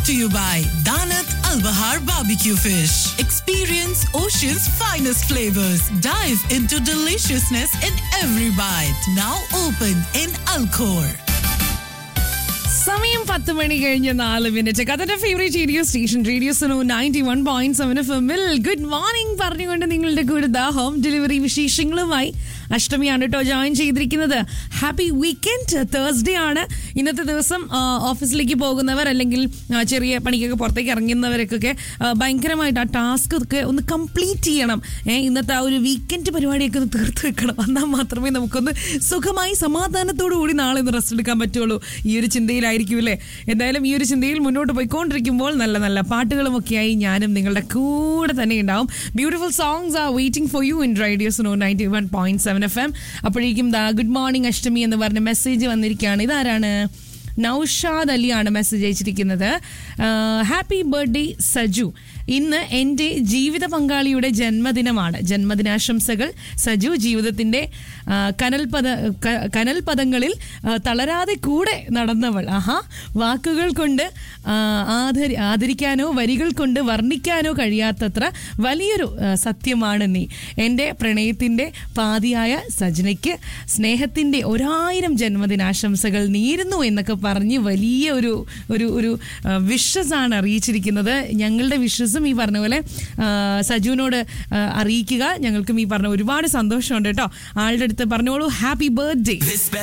to you by Danat Al Bahar Barbecue Fish. Experience Ocean's finest flavors. Dive into deliciousness in every bite. Now open in Alcor. സമയം പത്ത് മണി കഴിഞ്ഞ് നാല് minute കഥന്റെ favourite radio station radio Suno ninety one point seven F എമ്മിൽ good morning പറഞ്ഞുകൊണ്ട് നിങ്ങളുടെ കൂടെ ദ ഹോം ഡെലിവറി വിശേഷങ്ങളുമായി അഷ്ടമിയാണ് കേട്ടോ ജോയിൻ ചെയ്തിരിക്കുന്നത് ഹാപ്പി വീക്കെൻഡ് തേഴ്സ്ഡേ ആണ് ഇന്നത്തെ ദിവസം ആ, ഓഫീസിലേക്ക് പോകുന്നവർ അല്ലെങ്കിൽ ആ, ചെറിയ പണിക്കൊക്കെ പുറത്തേക്ക് ഇറങ്ങുന്നവർക്കൊക്കെ ആ, ഭയങ്കരമായിട്ട് ആ ടാസ്ക് ഒക്കെ ഒന്ന് കംപ്ലീറ്റ് ചെയ്യണം ഏ, ഇന്നത്തെ ആ ഒരു വീക്കെൻഡ് പരിപാടിയൊക്കെ ഒന്ന് തീർത്ത് വെക്കണം എന്നാൽ മാത്രമേ നമുക്കൊന്ന് സുഖമായി സമാധാനത്തോടു കൂടി നാളെ ഒന്ന് റെസ്റ്റ് എടുക്കാൻ പറ്റുള്ളൂ ഈ ഒരു ചിന്തയിലായിരിക്കും അല്ലേ എന്തായാലും ഈ ഒരു ചിന്തയിൽ മുന്നോട്ട് പോയിക്കൊണ്ടിരിക്കുമ്പോൾ നല്ല നല്ല പാട്ടുകളും ഒക്കെയായി ഞാനും നിങ്ങളുടെ കൂടെ തന്നെ ഉണ്ടാവും beautiful songs are waiting for you in radio Suno ninety one point seven F M അപ്പോഴേക്കും ദാ ഗുഡ് മോർണിംഗ് അഷ്ടമി എന്ന് പറഞ്ഞ മെസ്സേജ് വന്നിരിക്കുകയാണ് ഇതാരാണ് നൌഷാദ് അലിയാണ് മെസ്സേജ് അയച്ചിരിക്കുന്നത് ഹാപ്പി ബർത്ത്ഡേ സജു ഇന്ന് എൻ്റെ ജീവിത പങ്കാളിയുടെ ജന്മദിനമാണ് ജന്മദിനാശംസകൾ സജു ജീവിതത്തിൻ്റെ ആ, കനൽപദ ക- കനൽപദങ്ങളിൽ ആ, തളരാതെ കൂടെ നടന്നവൾ ആഹാ വാക്കുകൾ കൊണ്ട് ആ, ആദരി ആദരിക്കാനോ വരികൾ കൊണ്ട് വർണ്ണിക്കാനോ കഴിയാത്തത്ര വലിയൊരു ആ, സത്യമാണ് നീ എൻ്റെ പ്രണയത്തിൻ്റെ പാതിയായ സജനയ്ക്ക് സ്നേഹത്തിൻ്റെ ഒരായിരം ജന്മദിനാശംസകൾ നേരുന്നു എന്നൊക്കെ പറഞ്ഞ് വലിയ ഒരു ഒരു ഒരു വിഷസ് ആണ് അറിയിച്ചിരിക്കുന്നത് ഞങ്ങളുടെ വിഷസും ഈ പറഞ്ഞ പോലെ ആ, സജുവിനോട് ആ, അറിയിക്കുക ഞങ്ങൾക്കും ഈ പറഞ്ഞ ഒരുപാട് സന്തോഷമുണ്ട് കേട്ടോ ആളുടെ അടുത്ത് പറഞ്ഞോളൂ ഹാപ്പി ബർത്ത്ഡേ